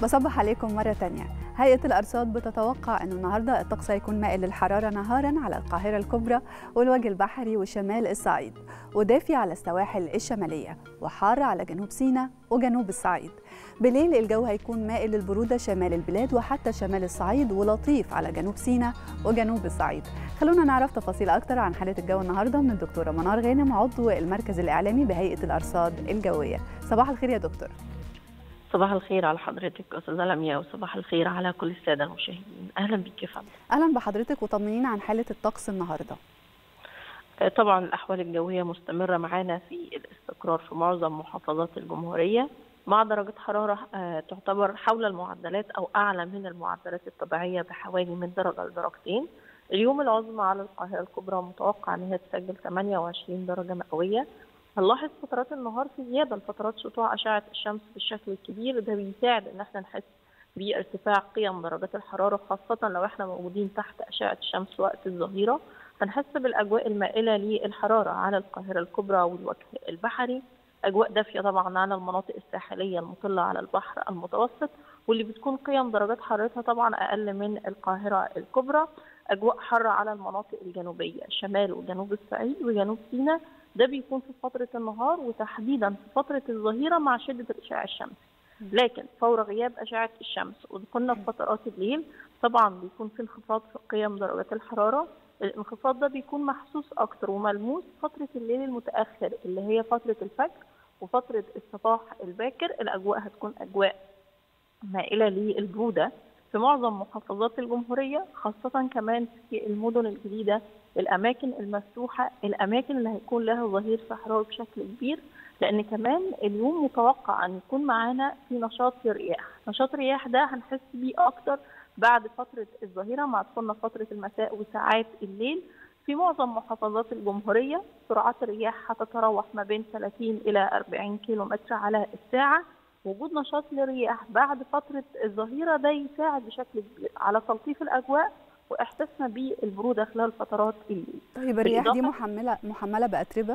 بصبح عليكم مرة تانية هيئة الأرصاد بتتوقع أن النهاردة الطقس هيكون مائل للحرارة نهارا على القاهرة الكبرى والوجه البحري وشمال الصعيد ودافي على السواحل الشمالية وحار على جنوب سيناء وجنوب الصعيد بالليل الجو هيكون مائل للبرودة شمال البلاد وحتى شمال الصعيد ولطيف على جنوب سيناء وجنوب الصعيد خلونا نعرف تفاصيل أكتر عن حالة الجو النهاردة من الدكتورة منار غانم عضو المركز الإعلامي بهيئة الأرصاد الجوية صباح الخير يا دكتور صباح الخير على حضرتك استاذه لمياء وصباح الخير على كل الساده المشاهدين اهلا بك يا فندم أهلا بحضرتك وطمنينا عن حالة الطقس النهاردة طبعا الاحوال الجويه مستمره معانا في الاستقرار في معظم محافظات الجمهوريه مع درجه حراره تعتبر حول المعدلات او اعلى من المعدلات الطبيعيه بحوالي من درجه لدرجتين اليوم العظمى على القاهره الكبرى متوقع ان هي تسجل 28 درجه مئويه هنلاحظ فترات النهار في زياده لفترات سطوع اشعه الشمس بالشكل الكبير ده بيساعد ان احنا نحس بارتفاع قيم درجات الحراره خاصه لو احنا موجودين تحت اشعه الشمس وقت الظهيره هنحس بالاجواء المائله للحراره على القاهره الكبرى والوجه البحري اجواء دافيه طبعا على المناطق الساحليه المطله على البحر المتوسط واللي بتكون قيم درجات حرارتها طبعا اقل من القاهره الكبرى اجواء حاره على المناطق الجنوبيه شمال وجنوب الصعيد وجنوب سيناء ده بيكون في فترة النهار وتحديدا في فترة الظهيرة مع شدة الإشعاع الشمسي. لكن فور غياب أشعة الشمس ودخولنا في فترات الليل طبعا بيكون في انخفاض في قيم درجات الحرارة الانخفاض ده بيكون محسوس أكتر وملموس فترة الليل المتأخر اللي هي فترة الفجر وفترة الصباح الباكر الأجواء هتكون أجواء مائلة للبرودة في معظم محافظات الجمهورية خاصة كمان في المدن الجديدة الأماكن المفتوحة الأماكن اللي هيكون لها ظهير صحراوي بشكل كبير لأن كمان اليوم متوقع أن يكون معانا في نشاط رياح نشاط الرياح ده هنحس بيه أكتر بعد فترة الظهيرة مع دخولنا فترة المساء وساعات الليل في معظم محافظات الجمهورية سرعات الرياح هتتراوح ما بين 30 إلى 40 كيلو متر على الساعة وجود نشاط للرياح بعد فترة الظهيرة ده يساعد بشكل كبير على تلطيف الأجواء واحساسنا بالبروده خلال فترات الليل. طيب الرياح دي محمله محمله باتربه؟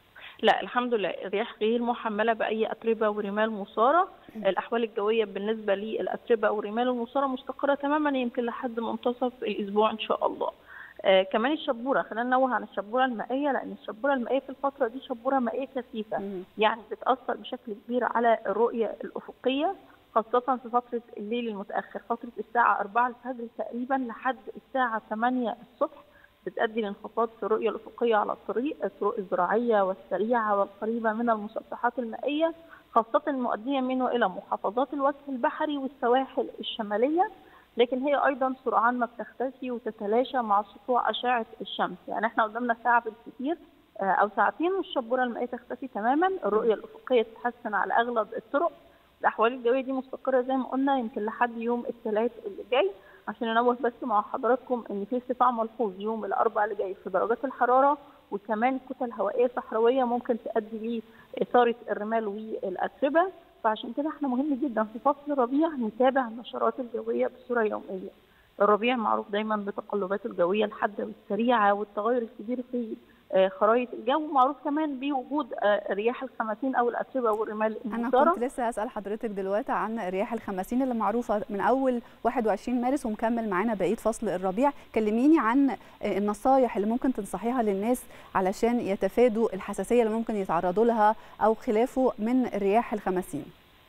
لا الحمد لله الرياح غير محمله باي اتربه ورمال مثاره، الاحوال الجويه بالنسبه للاتربه والرمال المثاره مستقره تماما يمكن لحد منتصف الاسبوع ان شاء الله. آه كمان الشبوره خلينا ننوه عن الشبوره المائيه لان الشبوره المائيه في الفتره دي شبوره مائيه كثيفه مم. يعني بتاثر بشكل كبير على الرؤيه الافقيه خاصة في فترة الليل المتأخر فترة الساعة 4 الفجر تقريبا لحد الساعة 8 الصبح بتؤدي لانخفاض في الرؤية الأفقية على الطريق الطرق الزراعية والسريعة والقريبة من المسطحات المائية خاصة المؤدية منه إلى محافظات الوجه البحري والسواحل الشمالية لكن هي أيضا سرعان ما بتختفي وتتلاشى مع سطوع أشعة الشمس يعني احنا قدامنا ساعة بالكثير أو ساعتين والشبورة المائية تختفي تماما الرؤية الأفقية تتحسن على أغلب الطرق الاحوال الجويه دي مستقره زي ما قلنا يمكن لحد يوم الثلاث اللي جاي عشان انوه بس مع حضراتكم ان في ارتفاع ملحوظ يوم الاربعاء اللي جاي في درجات الحراره وكمان كتل هوائيه صحراويه ممكن تؤدي لاثاره الرمال والاتربه فعشان كده احنا مهم جدا في فصل الربيع نتابع النشرات الجويه بصوره يوميه. الربيع معروف دايما بتقلباته الجويه الحاده والسريعه والتغير الكبير في خرائط الجو معروف كمان بوجود رياح الخماسين او الاتربه والرمال المثاره انا كنت لسه هسال حضرتك دلوقتي عن رياح الخماسين اللي معروفه من اول 21 مارس ومكمل معانا بقيه فصل الربيع كلميني عن النصايح اللي ممكن تنصحيها للناس علشان يتفادوا الحساسيه اللي ممكن يتعرضوا لها او خلافه من رياح الخماسين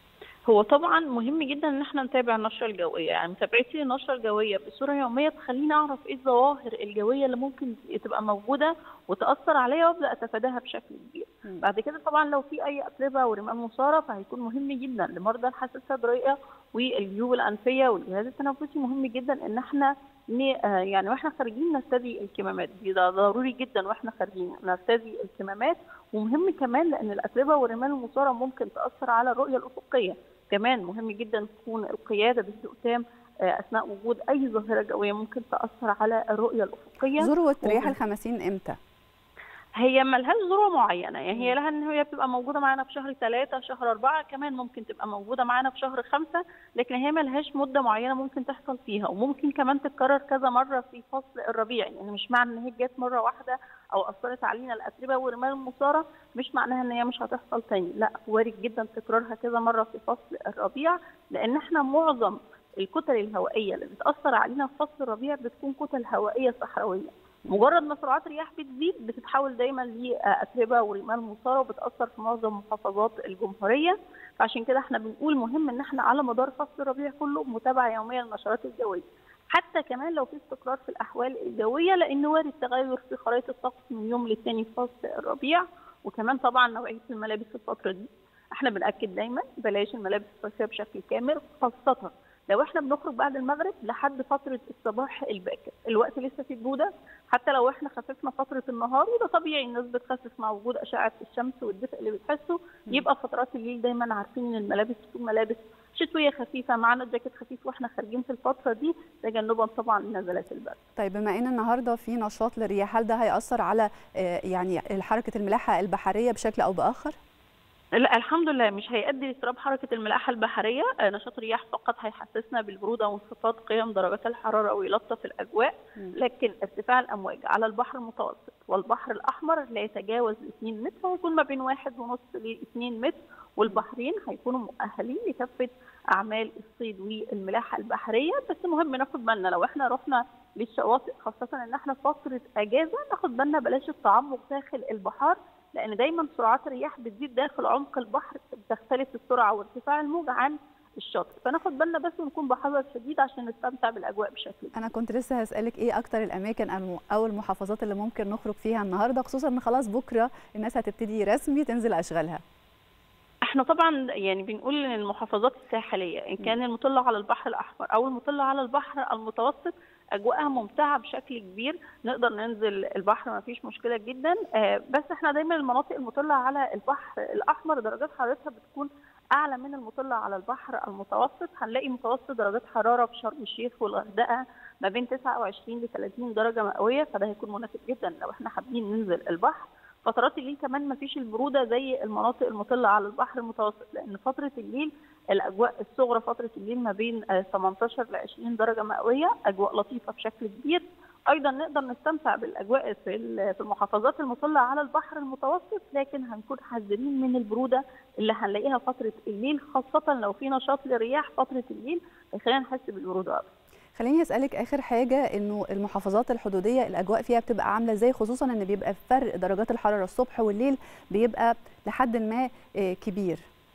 هو طبعا مهم جدا ان احنا نتابع النشره الجويه يعني متابعتي للنشره الجويه بصوره يوميه تخليني اعرف ايه الظواهر الجويه اللي ممكن تبقى موجوده وتاثر عليا وابدا اتفاداها بشكل كبير بعد كده طبعا لو في اي اتربه ورمال مثاره فهيكون مهم جدا لمرضى الحساسيه الصدريه والجيوب الانفيه والجهاز التنفسي مهم جدا ان احنا يعني واحنا خارجين نرتدي الكمامات دي ده ضروري جدا واحنا خارجين نرتدي الكمامات ومهم كمان لان الاتربه والرمال المثاره ممكن تاثر على الرؤيه الافقيه كمان مهم جدا تكون القياده بهدوء تام اثناء وجود اي ظاهره جويه ممكن تاثر على الرؤيه الافقيه ذروه رياح الخمسين امتى؟ هي ملهاش ذروه معينه يعني هي لها ان هي بتبقى موجوده معانا في شهر ثلاثة شهر أربعة كمان ممكن تبقى موجوده معانا في شهر خمسة لكن هي ملهاش مده معينه ممكن تحصل فيها وممكن كمان تتكرر كذا مره في فصل الربيع يعني مش معنى ان هي جت مره واحده او اثرت علينا الاتربه والرمال المثاره مش معناها ان هي مش هتحصل تاني لا وارد جدا تكرارها كذا مره في فصل الربيع لان احنا معظم الكتل الهوائيه اللي بتاثر علينا في فصل الربيع بتكون كتل هوائيه صحراويه مجرد ما سرعات الرياح بتزيد بتتحول دايما لاتربه ورمال مثاره وبتاثر في معظم محافظات الجمهوريه فعشان كده احنا بنقول مهم ان احنا على مدار فصل الربيع كله متابعه يوميه للنشرات الجويه حتى كمان لو في استقرار في الاحوال الجويه لان وارد تغير في خرائط الطقس من يوم للتاني في فصل الربيع وكمان طبعا نوعيه الملابس في الفتره دي احنا بناكد دايما بلاش الملابس الصيفيه بشكل كامل خاصه لو احنا بنخرج بعد المغرب لحد فتره الصباح الباكر الوقت لسه فيه بروده حتى لو احنا خففنا فتره النهار وده طبيعي الناس بتخفف مع وجود اشعه الشمس والدفء اللي بتحسه يبقى فترات الليل دايما عارفين ان الملابس تكون ملابس شتويه خفيفه معانا جاكيت خفيف واحنا خارجين في الفتره دي تجنبا طبعا لنزلات البرد. طيب بما ان النهارده في نشاط للرياح هل ده هياثر على يعني حركه الملاحه البحريه بشكل او باخر؟ لا الحمد لله مش هيؤدي لاضطراب حركه الملاحه البحريه نشاط الرياح فقط هيحسسنا بالبروده وانخفاض قيم درجات الحراره ويلطف الاجواء لكن ارتفاع الامواج على البحر المتوسط والبحر الاحمر لا يتجاوز 2 متر ويكون ما بين 1.5 ل 2 متر والبحرين هيكونوا مؤهلين لكافه اعمال الصيد والملاحه البحريه بس مهم ناخد بالنا لو احنا رحنا للشواطئ خاصه ان احنا فتره اجازه ناخد بالنا بلاش التعمق داخل البحار لان دايما سرعات الرياح بتزيد داخل عمق البحر بتختلف السرعه وارتفاع الموج عن الشاطئ فناخد بالنا بس ونكون بحذر شديد عشان نستمتع بالاجواء بشكل انا كنت لسه هسالك ايه اكتر الاماكن او المحافظات اللي ممكن نخرج فيها النهارده خصوصا ان خلاص بكره الناس هتبتدي رسمي تنزل اشغالها احنا طبعا يعني بنقول ان المحافظات الساحليه ان كان المطله على البحر الاحمر او المطله على البحر المتوسط اجواءها ممتعه بشكل كبير نقدر ننزل البحر ما فيش مشكله جدا بس احنا دايما المناطق المطله على البحر الاحمر درجات حرارتها بتكون اعلى من المطله على البحر المتوسط هنلاقي متوسط درجات حراره في شرم الشيخ والغردقه ما بين 29 ل 30 درجه مئويه فده هيكون مناسب جدا لو احنا حابين ننزل البحر فترات الليل كمان ما فيش البروده زي المناطق المطله على البحر المتوسط لان فتره الليل الاجواء الصغرى فتره الليل ما بين 18 ل 20 درجه مئويه اجواء لطيفه بشكل كبير ايضا نقدر نستمتع بالاجواء في في المحافظات المطله على البحر المتوسط لكن هنكون حذرين من البروده اللي هنلاقيها فتره الليل خاصه لو في نشاط للرياح فتره الليل هيخلينا نحس بالبروده اكتر خليني اسالك اخر حاجه انه المحافظات الحدوديه الاجواء فيها بتبقى عامله ازاي خصوصا ان بيبقى فرق درجات الحراره الصبح والليل بيبقى لحد ما كبير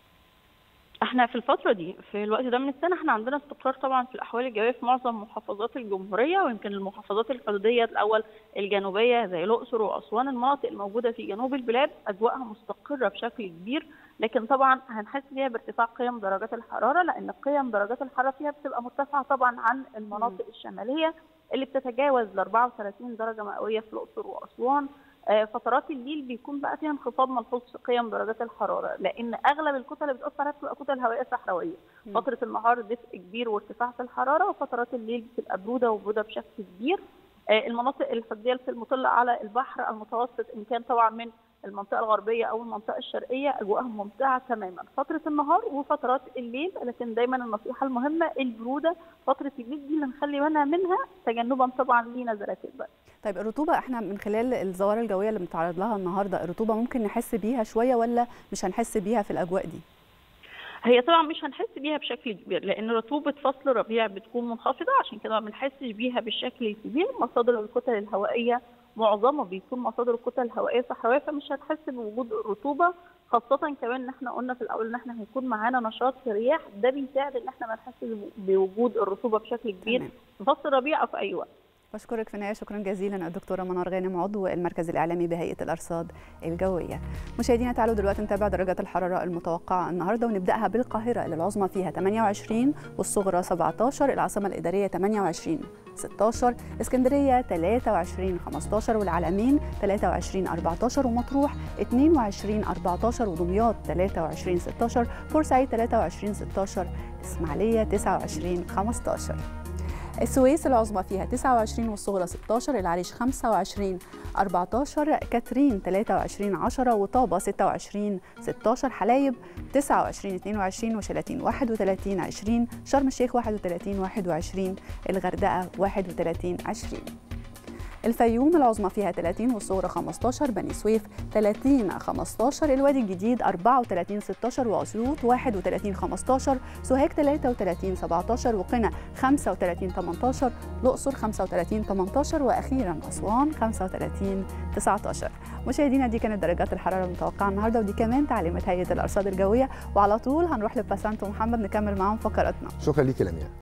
احنا في الفتره دي في الوقت ده من السنه احنا عندنا استقرار طبعا في الاحوال الجويه في معظم محافظات الجمهوريه ويمكن المحافظات الحدوديه الاول الجنوبيه زي الاقصر واسوان المناطق الموجوده في جنوب البلاد اجواءها مستقره بشكل كبير لكن طبعا هنحس بيها بارتفاع قيم درجات الحراره لان قيم درجات الحراره فيها بتبقى مرتفعه طبعا عن المناطق الشماليه اللي بتتجاوز ل 34 درجه مئويه في الاقصر واسوان فترات الليل بيكون بقى فيها انخفاض ملحوظ في قيم درجات الحراره لان اغلب الكتل اللي بتاثر عليها بتبقى كتل هوائيه صحراويه فتره النهار دفء كبير وارتفاع في الحراره وفترات الليل بتبقى بروده وبروده بشكل كبير المناطق الحدوديه في المطله على البحر المتوسط ان كان طبعا من المنطقه الغربيه او المنطقه الشرقيه اجواءها ممتعه تماما فتره النهار وفترات الليل لكن دايما النصيحه المهمه البروده فتره الليل دي اللي نخلي بالنا منها تجنبا طبعا لنزلات البرد طيب الرطوبه احنا من خلال الظواهر الجويه اللي بنتعرض لها النهارده الرطوبه ممكن نحس بيها شويه ولا مش هنحس بيها في الاجواء دي هي طبعا مش هنحس بيها بشكل كبير لان رطوبه فصل الربيع بتكون منخفضه عشان كده ما بنحسش بيها بالشكل الكبير مصادر الكتل الهوائيه معظمه بيكون مصادر الكتل الهوائيه صحراويه فمش هتحس بوجود الرطوبه خاصة كمان ان احنا قلنا في الاول ان احنا هيكون معانا نشاط في رياح ده بيساعد ان احنا ما نحسش بوجود الرطوبه بشكل كبير في فصل الربيع او في اي وقت. بشكرك في النهايه شكرا جزيلا الدكتوره منار غانم عضو المركز الاعلامي بهيئه الارصاد الجويه. مشاهدينا تعالوا دلوقتي نتابع درجات الحراره المتوقعه النهارده ونبداها بالقاهره اللي العظمى فيها 28 والصغرى 17 العاصمه الاداريه 28 16 اسكندريه 23 15 والعلمين 23 14 ومطروح 22 14 ودمياط 23 16 بورسعيد 23 16 اسماعيليه 29 15 السويس العظمى فيها 29 والصغرى 16 العريش 25 14 كاترين 23 10 وطابة 26 16 حلايب 29 22 وشلاتين 31 20 شرم الشيخ 31 21 الغردقة 31 20 الفيوم العظمى فيها 30 والصغرى 15 بني سويف 30 15 الوادي الجديد 34 16 واسيوط 31 15 سوهاج 33 17 وقنا 35 18 الاقصر 35 18 واخيرا اسوان 35 19 مشاهدينا دي كانت درجات الحراره المتوقعه النهارده ودي كمان تعليمات هيئه الارصاد الجويه وعلى طول هنروح لباسانتو محمد نكمل معاهم فقراتنا شكرا ليك يا لمياء